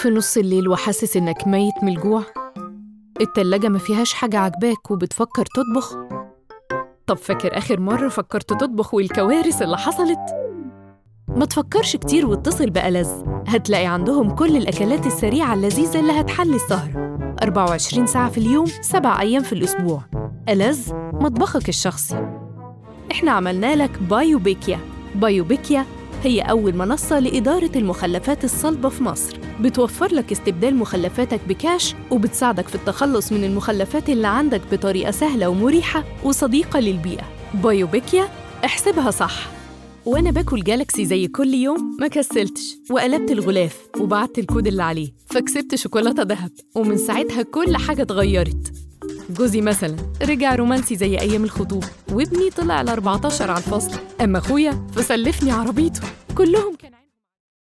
في نص الليل وحاسس إنك ميت من الجوع؟ التلاجة ما فيهاش حاجة عاجباك وبتفكر تطبخ؟ طب فاكر آخر مرة فكرت تطبخ والكوارث اللي حصلت؟ ما تفكرش كتير واتصل بألذ هتلاقي عندهم كل الأكلات السريعة اللذيذة اللي هتحلي السهرة 24 ساعة في اليوم 7 أيام في الأسبوع ألذ مطبخك الشخصي إحنا عملنا لك بايوبيكيا بايوبيكيا هي أول منصة لإدارة المخلفات الصلبة في مصر بتوفر لك استبدال مخلفاتك بكاش وبتساعدك في التخلص من المخلفات اللي عندك بطريقة سهلة ومريحة وصديقة للبيئة بايوبيكيا احسبها صح وأنا باكل جالاكسي زي كل يوم ما كسلتش وقلبت الغلاف وبعت الكود اللي عليه فكسبت شوكولاتة دهب ومن ساعتها كل حاجة اتغيرت جوزي مثلا رجع رومانسي زي أيام الخطوبة وابني طلع ال 14 على الفصل أما أخويا فسلفني عربيته كلهم كان